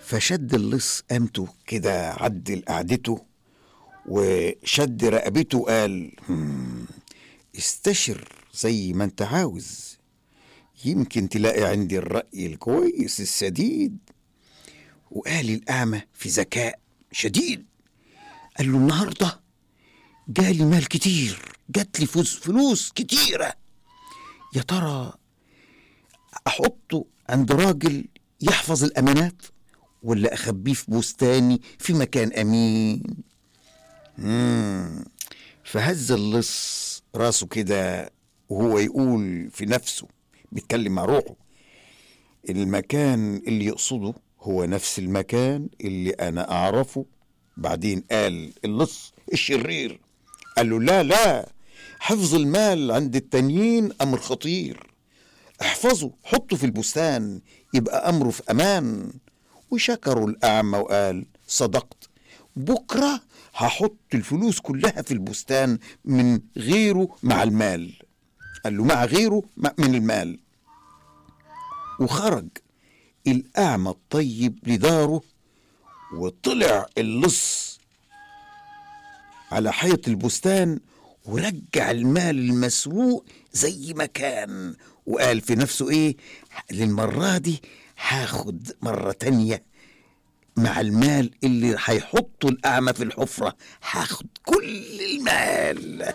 فشد اللص قامته كده عدل قعدته وشد رقبته وقال "هم، استشر زي ما انت عاوز يمكن تلاقي عندي الرأي الكويس السديد وقال الأعمى في ذكاء شديد قال له النهارده جالي مال كتير جات لي فلوس فلوس كتيرة يا ترى أحطه عند راجل يحفظ الأمانات ولا أخبيه في بستاني في مكان أمين مم. فهز اللص راسه كده وهو يقول في نفسه بيتكلم مع روحه المكان اللي يقصده هو نفس المكان اللي أنا أعرفه بعدين قال اللص الشرير قال له لا لا حفظ المال عند التانيين أمر خطير احفظه حطه في البستان يبقى أمره في أمان وشكروا الأعمى وقال صدقت بكرة هحط الفلوس كلها في البستان من غيره مع المال قال له مع غيره مع- من المال وخرج الأعمى الطيب لداره وطلع اللص على حيط البستان ورجع المال المسروق زي ما كان وقال في نفسه ايه للمرة دي هاخد مرة تانية مع المال اللي هيحطه الأعمى في الحفرة هاخد كل المال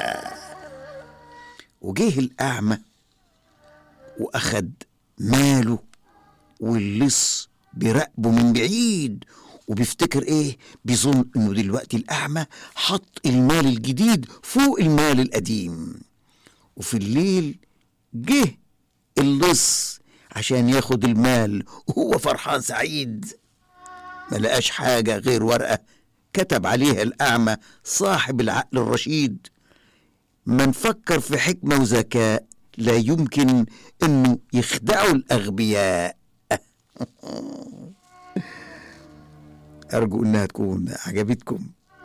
وجه الأعمى وأخد ماله واللص بيراقبه من بعيد وبيفتكر ايه بيظن انه دلوقتي الاعمى حط المال الجديد فوق المال القديم وفي الليل جه اللص عشان ياخد المال وهو فرحان سعيد ما لقاش حاجة غير ورقة كتب عليها الأعمى صاحب العقل الرشيد من فكر في حكمة وذكاء لا يمكن انه يخدعوا الاغبياء ارجو انها تكون عجبتكم